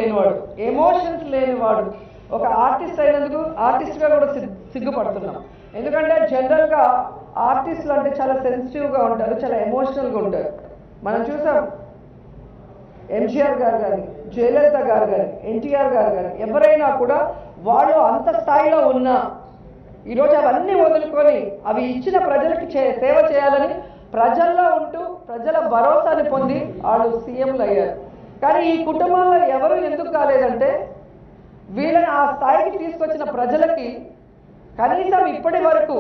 లేనివాడు ఎమోషన్స్ లేనివాడు ఒక ఆర్టిస్ట్ అయినందుకు ఆర్టిస్ట్గా కూడా సిగ్- సిగ్గుపడుతున్నాం ఎందుకంటే జనరల్గా ఆర్టిస్టులు అంటే చాలా సెన్సిటివ్గా ఉంటారు చాలా ఎమోషనల్గా ఉంటారు మనం చూసాం ఎంజీఆర్ గారు కానీ జయలలిత గారు కానీ ఎన్టీఆర్ గారు కానీ ఎవరైనా కూడా వాళ్ళు అంత స్థాయిలో ఉన్నా ఈరోజు అవన్నీ వదులుకొని అవి ఇచ్చిన ప్రజలకి చే సేవ చేయాలని ప్రజల్లో ఉంటూ ప్రజల భరోసాని పొంది వాళ్ళు సీఎంలు అయ్యారు కానీ ఈ కుటుంబంలో ఎవరు ఎందుకు కాలేదంటే వీళ్ళని ఆ స్థాయికి తీసుకొచ్చిన ప్రజలకి కనీసం ఇప్పటి వరకు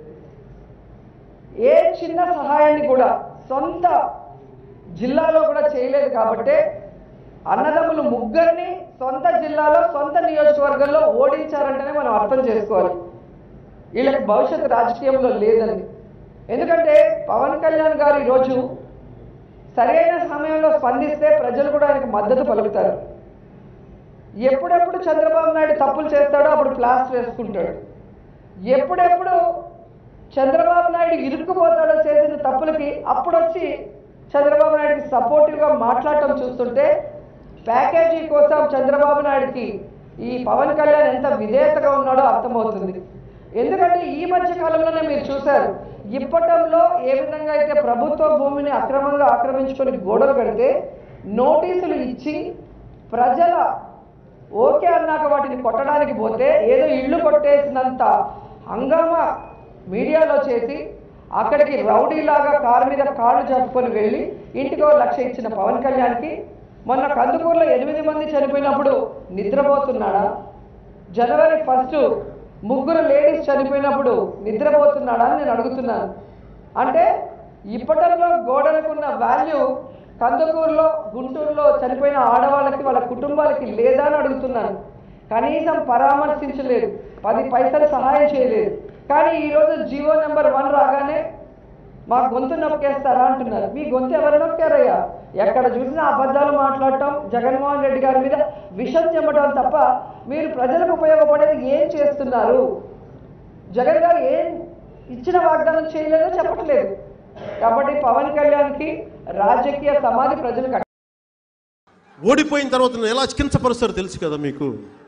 ఏ చిన్న సహాయాన్ని కూడా సొంత జిల్లాలో కూడా చేయలేదు కాబట్టి అన్నదమ్ములు ముగ్గురిని సొంత జిల్లాలో సొంత నియోజకవర్గంలో ఓడించారంటేనే మనం అర్థం చేసుకోవాలి వీళ్ళకి భవిష్యత్తు రాజకీయంలో లేదని ఎందుకంటే పవన్ కళ్యాణ్ గారు ఈరోజు సరైన సమయంలో స్పందిస్తే ప్రజలు కూడా ఆయనకు మద్దతు పలుకుతారు ఎప్పుడెప్పుడు చంద్రబాబు నాయుడు తప్పులు చేస్తాడో అప్పుడు ప్లాస్ వేసుకుంటాడు ఎప్పుడెప్పుడు చంద్రబాబు నాయుడు ఇరుక్కుపోతాడో చేసిన తప్పులకి అప్పుడు వచ్చి చంద్రబాబు నాయుడుకి సపోర్టివ్గా మాట్లాడటం చూస్తుంటే ప్యాకేజీ కోసం చంద్రబాబు నాయుడుకి ఈ పవన్ కళ్యాణ్ ఎంత విధేయతగా ఉన్నాడో అర్థమవుతుంది ఎందుకంటే ఈ మధ్య కాలంలోనే మీరు చూశారు ఇప్పటంలో ఏ విధంగా అయితే ప్రభుత్వ భూమిని అక్రమంగా ఆక్రమించుకొని గోడలు కడితే నోటీసులు ఇచ్చి ప్రజల ఓకే అన్నాక వాటిని కొట్టడానికి పోతే ఏదో ఇళ్ళు కొట్టేసినంత హంగామా మీడియాలో చేసి అక్కడికి రౌడీలాగా కారు మీద కాళ్ళు జరుపుకొని వెళ్ళి ఇంటికో లక్ష ఇచ్చిన పవన్ కళ్యాణ్కి మొన్న కందుకూరులో ఎనిమిది మంది చనిపోయినప్పుడు నిద్రపోతున్నాడా జనవరి ఫస్ట్ ముగ్గురు లేడీస్ చనిపోయినప్పుడు నిద్రపోతున్నాడా అని నేను అడుగుతున్నాను అంటే ఇప్పటిలో గోడలకున్న వాల్యూ కందుకూరులో గుంటూరులో చనిపోయిన ఆడవాళ్ళకి వాళ్ళ కుటుంబాలకి లేదా అని అడుగుతున్నాను కనీసం పరామర్శించలేదు పది పైసలు సహాయం చేయలేదు కానీ ఈరోజు జియో నెంబర్ వన్ రాగానే మా గొంతు నొక్కేస్తారా అంటున్నారు మీ గొంతు ఎవరు నొక్కారయ్యా ఎక్కడ చూసినా అబద్ధాలు మాట్లాడటం జగన్మోహన్ రెడ్డి గారి మీద విషం చెమ్మటం తప్ప మీరు ప్రజలకు ఉపయోగపడేది ఏం చేస్తున్నారు జగన్ గారు ఏం ఇచ్చిన వాగ్దానం చేయలేదో చెప్పట్లేదు కాబట్టి పవన్ కళ్యాణ్కి రాజకీయ సమాధి ప్రజలు కట్టారు. ఓడిపోయిన తర్వాత నన్ను ఎలా కించపరుస్తారో తెలుసు కదా మీకు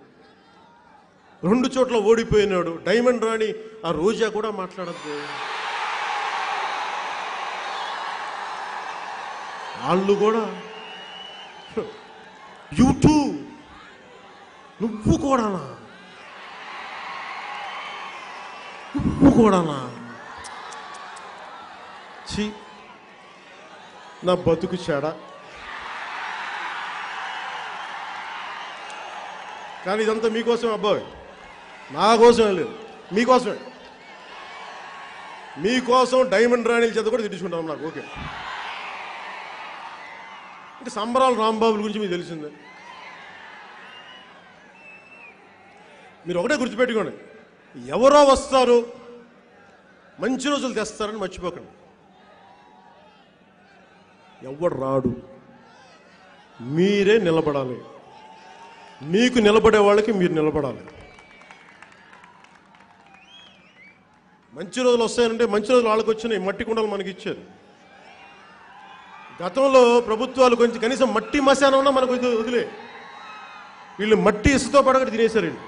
రెండు చోట్ల ఓడిపోయినాడు డైమండ్ రాణి ఆ రోజా కూడా మాట్లాడద్దు వాళ్ళు కూడా యూటూ నువ్వు కూడానా నువ్వు కూడానా ఛీ నా బతుకు చెడ కానీ ఇదంతా మీకోసం అబ్బాయి నా కోసమే లేదు మీకోసమే మీకోసం డైమండ్ రాణిల చేత కూడా తిట్టించుకుంటాం నాకు ఓకే ఇంకా సంబరాలు రాంబాబుల గురించి మీకు తెలిసిందే మీరు ఒకటే గుర్తుపెట్టుకోండి ఎవరో వస్తారు మంచి రోజులు తెస్తారని మర్చిపోకండి ఎవడు రాడు మీరే నిలబడాలి మీకు నిలబడే వాళ్ళకి మీరు నిలబడాలి మంచి రోజులు వస్తాయంటే మంచి రోజులు వాళ్ళకి వచ్చినాయి మట్టి కుండలు మనకి ఇచ్చారు గతంలో ప్రభుత్వాలు కొంచెం కనీసం మట్టి మశానం ఉన్నా మనకు వదిలే- వదిలే వీళ్ళు మట్టి ఇసుతో పడగట్టి తినేశారు వీళ్ళు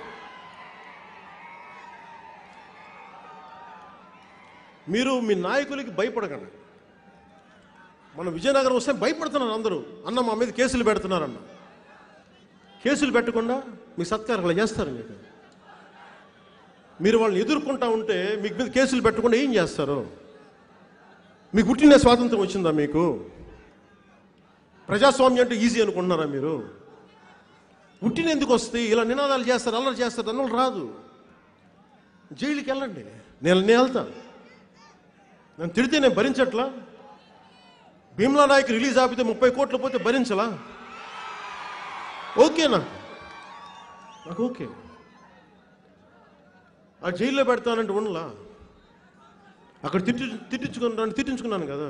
మీరు మీ నాయకులకి భయపడకండి మన విజయనగరం వస్తే భయపడుతున్నారు అందరూ అన్న మా మీద కేసులు పెడుతున్నారన్న కేసులు పెట్టకుండా మీ సత్కారాలు చేస్తారు మీకు మీరు వాళ్ళని ఎదుర్కొంటా ఉంటే మీకు మీద కేసులు పెట్టకుండా ఏం చేస్తారు మీకు పుట్టిన స్వాతంత్రం వచ్చిందా మీకు ప్రజాస్వామ్యం అంటే ఈజీ అనుకుంటున్నారా మీరు పుట్టిన ఎందుకు వస్తాయి ఇలా నినాదాలు చేస్తారు అల్లరి చేస్తారు అన్నలు రాదు జైలుకి వెళ్ళండి నేను నేను వెళ్తాను నన్ను తిడితే నేను భరించట్లా భీమ్లా నాయక్ రిలీజ్ ఆపితే ముప్పై కోట్లు పోతే భరించలా ఓకేనా నాకు ఓకే ఆ జైల్లో పెడతానంటే ఉండలా అక్కడ తిట్టి తిట్టించుకున్నాను తిట్టించుకున్నాను కదా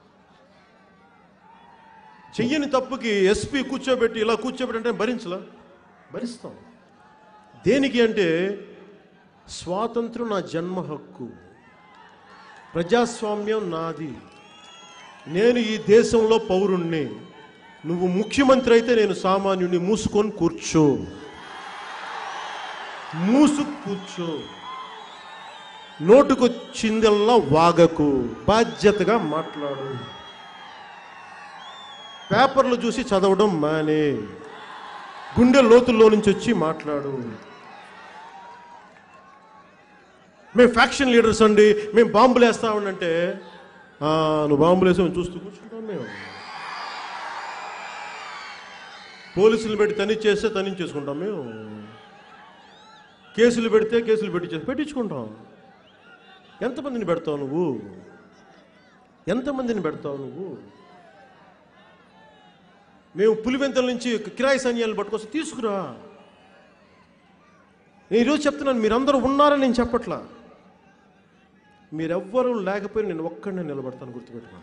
చెయ్యని తప్పుకి ఎస్పీ కూర్చోబెట్టి ఇలా కూర్చోబెట్టి అంటే భరించలా భరిస్తాం దేనికి అంటే స్వాతంత్రం నా జన్మ హక్కు ప్రజాస్వామ్యం నాది నేను ఈ దేశంలో పౌరుణ్ణి నువ్వు ముఖ్యమంత్రి అయితే నేను సామాన్యుడిని మూసుకొని కూర్చో మూసు కూర్చో నోటుకొచ్చిందల్లా వాగకు బాధ్యతగా మాట్లాడు పేపర్లు చూసి చదవడం మానే గుండె లోతుల్లో నుంచి వచ్చి మాట్లాడు మేము ఫ్యాక్షన్ లీడర్స్ అండి మేము బాంబులు వేస్తామంటే "ఆ, నువ్వు బాంబులు వేసి మేము చూస్తూ కూర్చుంటాం మేము పోలీసులు పెట్టి తని చేస్తే తని చేసుకుంటాం మేము కేసులు పెడితే కేసులు పెట్టి చేసి పెట్టించుకుంటాం ఎంతమందిని పెడతావు నువ్వు ఎంతమందిని పెడతావు నువ్వు మేము పులివెంతల నుంచి కిరాయి సైన్యాలు పట్టుకొస్తే తీసుకురా నేను ఈరోజు చెప్తున్నాను మీరందరూ ఉన్నారని నేను చెప్పట్లా మీరెవ్వరూ లేకపోయినా నేను ఒక్కడినే నిలబడతాను గుర్తుపెట్టుకోండి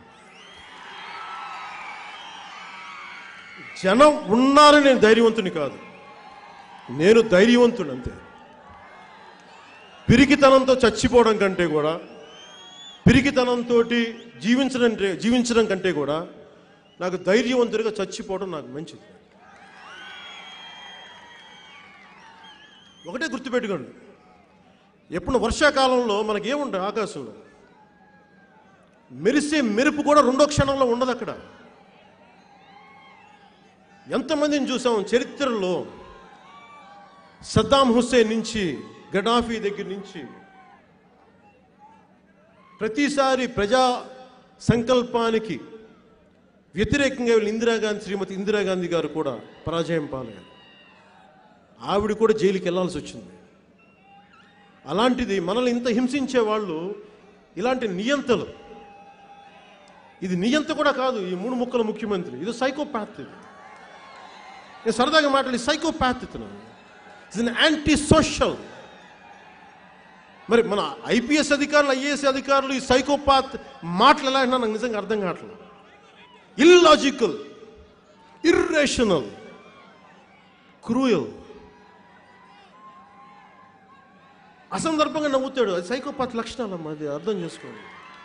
జనం ఉన్నారని నేను ధైర్యవంతుని కాదు నేను ధైర్యవంతుడు అంతే పిరికితనంతో చచ్చిపోవడం కంటే కూడా పిరికితనంతో జీవించడం జీవించడం కంటే కూడా నాకు ధైర్యవంతుడిగా చచ్చిపోవడం నాకు మంచిది ఒకటే గుర్తుపెట్టుకోండి ఎప్పుడు వర్షాకాలంలో మనకి ఏముండదు ఆకాశంలో మెరిసే మెరుపు కూడా రెండో క్షణంలో ఉండదు అక్కడ ఎంతమందిని చూసాం చరిత్రలో సద్దాం హుస్సేన్ నుంచి గడాఫీ దగ్గర నుంచి ప్రతిసారి ప్రజా సంకల్పానికి వ్యతిరేకంగా వెళ్ళిన ఇందిరాగాంధీ శ్రీమతి ఇందిరాగాంధీ గారు కూడా పరాజయం పాలయ్యారు ఆవిడ కూడా జైలుకి వెళ్ళాల్సి వచ్చింది అలాంటిది మనల్ని ఇంత హింసించే వాళ్ళు ఇలాంటి నియంతలు ఇది నియంత కూడా కాదు ఈ మూడు ముక్కల ముఖ్యమంత్రి ఇది సైకోపాత్ ఇది నేను సరదాగా మాట్లాడి సైకోపాత్ ఇతను ఇస్ యాంటీ సోషల్ మరి మన ఐపీఎస్ అధికారులు ఐఏఎస్ అధికారులు ఈ సైకోపాత్ మాటలు ఎలా అన్నా నాకు నిజంగా అర్థం కావట్లేదు ఇల్లాజికల్ ఇర్రేషనల్ క్రూయల్ అసందర్భంగా నవ్వుతాడు అది సైకోపాత్ లక్షణాలమ్మా అది అర్థం చేసుకోండి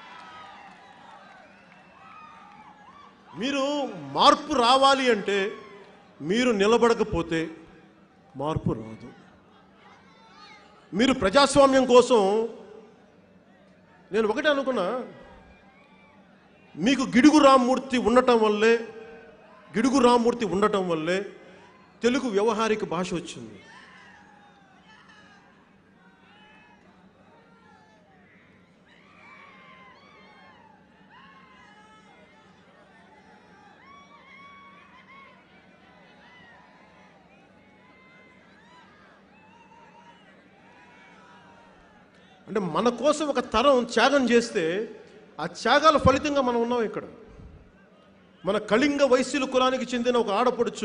మీరు మార్పు రావాలి అంటే మీరు నిలబడకపోతే మార్పు రాదు మీరు ప్రజాస్వామ్యం కోసం నేను ఒకటే అనుకున్నా మీకు గిడుగు రామ్మూర్తి ఉండటం వల్లే గిడుగు రామ్మూర్తి ఉండటం వల్లే తెలుగు వ్యవహారిక భాష వచ్చింది అంటే మన కోసం ఒక తరం త్యాగం చేస్తే ఆ త్యాగాల ఫలితంగా మనం ఉన్నాం ఇక్కడ మన కళింగ వైశ్యుల కులానికి చెందిన ఒక ఆడపడుచు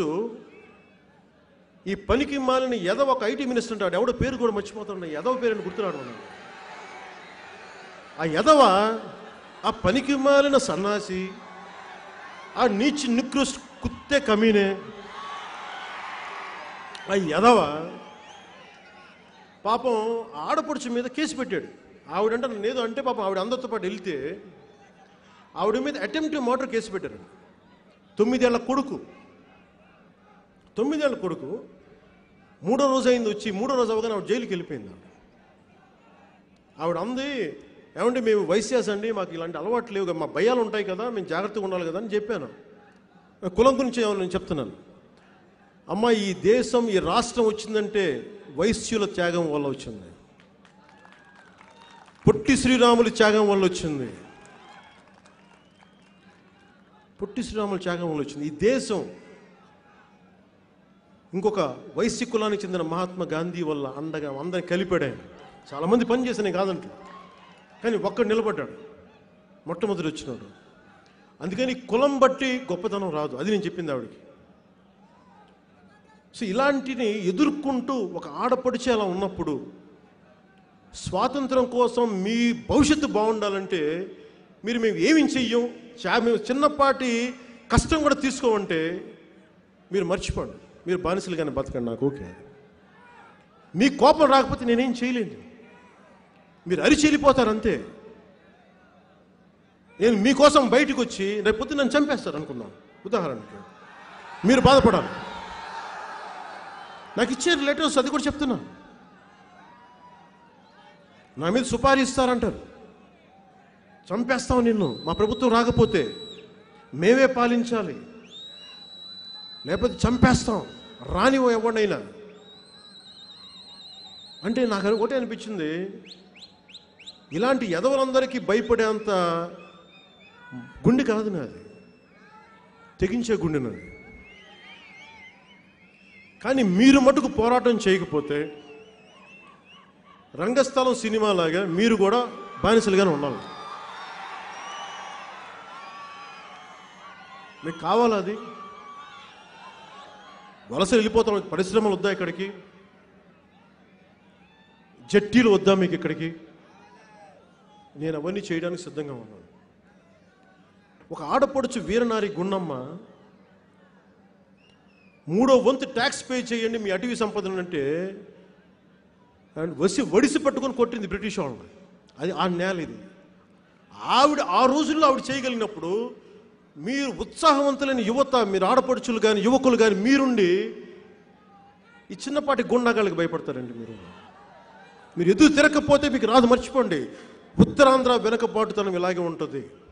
ఈ పనికి మాలిన ఎదవ ఒక ఐటీ మినిస్టర్ అంటాడు ఎవడో పేరు కూడా మర్చిపోతాడు ఎదవ పేరుని గుర్తురాడు మనం ఆ ఎదవ ఆ పనికి మాలిన సన్నాసి ఆ నీచి నికృష్ కుత్తే కమీనే ఆ ఎదవ పాపం ఆడపడుచు మీద కేసు పెట్టాడు ఆవిడంటే నన్ను ఏదో అంటే పాపం ఆవిడ అందరితో పాటు వెళ్తే ఆవిడ మీద అటెంప్ట్ మర్డర్ కేసు పెట్టారు తొమ్మిదేళ్ల కొడుకు తొమ్మిదేళ్ల కొడుకు మూడో రోజు అయింది వచ్చి మూడో రోజు అవగానే ఆవిడ జైలుకి వెళ్ళిపోయింది ఆవిడ ఆవిడ అంది ఏమంటే మేము వైశ్యాస్ అండి మాకు ఇలాంటి అలవాట్లు లేవు కదా, మా భయాలు ఉంటాయి కదా మేము జాగ్రత్తగా ఉండాలి కదా అని చెప్పాను కులం గురించి ఏమో నేను చెప్తున్నాను అమ్మ ఈ దేశం ఈ రాష్ట్రం వచ్చిందంటే వైశ్యుల త్యాగం వల్ల వచ్చింది పొట్టి శ్రీరాముల త్యాగం వల్ల వచ్చింది పొట్టి శ్రీరాముల త్యాగం వల్ల వచ్చింది ఈ దేశం ఇంకొక వైశ్య కులానికి చెందిన మహాత్మా గాంధీ వల్ల అండగా అందరిని కలిపాడు ఆయన చాలామంది పని చేసిన కాదంట కానీ ఒక్కడు నిలబడ్డాడు మొట్టమొదటి వచ్చినాడు అందుకని కులం బట్టి గొప్పతనం రాదు అది నేను చెప్పింది ఆవిడకి సో ఇలాంటిని ఎదుర్కొంటూ ఒక ఆడపడిచే అలా ఉన్నప్పుడు స్వాతంత్రం కోసం మీ భవిష్యత్తు బాగుండాలంటే మీరు మేము ఏమి చెయ్యం చా- మేము చిన్నపాటి కష్టం కూడా తీసుకోమంటే మీరు మర్చిపోండి మీరు బానిసలుగానే బతకండి నాకు ఓకే మీ కోపం రాకపోతే నేనేం చేయలేను మీరు అరిచి వెళ్ళిపోతారు అంతే నేను మీకోసం బయటకు వచ్చి రేపు పొద్దున్న నన్ను చంపేస్తారు అనుకుందాం ఉదాహరణకి మీరు బాధపడాలి నాకు ఇచ్చే రిలేటివ్స్ అది కూడా చెప్తున్నా నా మీద సుపారీ ఇస్తారంటారు చంపేస్తాం నిన్ను మా ప్రభుత్వం రాకపోతే మేమే పాలించాలి లేకపోతే చంపేస్తాం రానివో ఎవరినైనా అంటే నాకు ఒకటే అనిపించింది ఇలాంటి ఎదవలందరికీ భయపడేంత గుండె కాదు నాది తెగించే గుండె నాది కానీ మీరు మటుకు పోరాటం చేయకపోతే రంగస్థలం సినిమాలాగా మీరు కూడా బానిసలుగానే ఉండాలి మీకు కావాలా అది వలస వెళ్ళిపోతాం పరిశ్రమలు వద్దా ఇక్కడికి జట్టీలు వద్దా మీకు ఇక్కడికి నేను అవన్నీ చేయడానికి సిద్ధంగా ఉన్నాను ఒక ఆడపడుచు వీరనారి గుండమ్మ మూడో వంతు ట్యాక్స్ పే చేయండి మీ అటవీ సంపదను అంటే అండ్ వసి వడిసి పట్టుకొని కొట్టింది బ్రిటిష్ వాళ్ళని అది ఆ నేల ఇది ఆవిడ ఆ రోజుల్లో ఆవిడ చేయగలిగినప్పుడు మీరు ఉత్సాహవంతులైన యువత మీరు ఆడపడుచులు కానీ యువకులు కానీ మీరుండి ఈ చిన్నపాటి గుండాగాళ్ళకి భయపడతారండి మీరు మీరు ఎదురు తిరగకపోతే మీకు రాదు మర్చిపోండి ఉత్తరాంధ్ర వెనకబాటుతనం ఇలాగే ఉంటుంది